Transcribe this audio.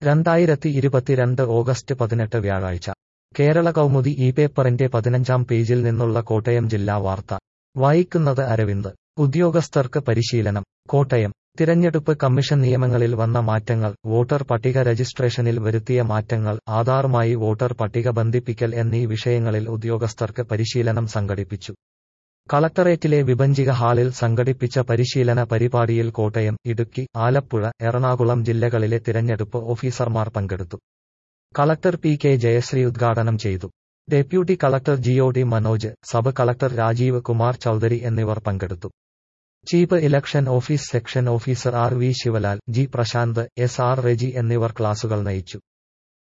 രണ്ടായിരത്തി ഇരുപത്തിരണ്ട് ഓഗസ്റ്റ് പതിനെട്ട് വ്യാഴാഴ്ച കേരള കൗമുദി ഈ പേപ്പറിന്റെ പതിനഞ്ചാം പേജിൽ നിന്നുള്ള കോട്ടയം ജില്ലാ വാർത്ത വായിക്കുന്നത് അരവിന്ദ് ഉദ്യോഗസ്ഥർക്ക് പരിശീലനം കോട്ടയം തിരഞ്ഞെടുപ്പ് കമ്മീഷൻ നിയമങ്ങളിൽ വന്ന മാറ്റങ്ങൾ വോട്ടർ പട്ടിക രജിസ്ട്രേഷനിൽ വരുത്തിയ മാറ്റങ്ങൾ ആധാറുമായി വോട്ടർ പട്ടിക ബന്ധിപ്പിക്കൽ എന്നീ വിഷയങ്ങളിൽ ഉദ്യോഗസ്ഥർക്ക് പരിശീലനം സംഘടിപ്പിച്ചു കളക്ടറേറ്റിലെ വിഭജിക ഹാളിൽ സംഘടിപ്പിച്ച പരിശീലന പരിപാടിയിൽ കോട്ടയം ഇടുക്കി ആലപ്പുഴ എറണാകുളം ജില്ലകളിലെ തിരഞ്ഞെടുപ്പ് ഓഫീസർമാർ പങ്കെടുത്തു കളക്ടർ പി കെ ജയശ്രീ ഉദ്ഘാടനം ചെയ്തു deputy collector G O D Manoj sub collector Rajeev Kumar Chaudhary എന്നിവർ പങ്കെടുത്തു chief election office section officer R V Sivalal G Prashanth S R Reji എന്നിവർ ക്ലാസുകൾ നയിച്ചു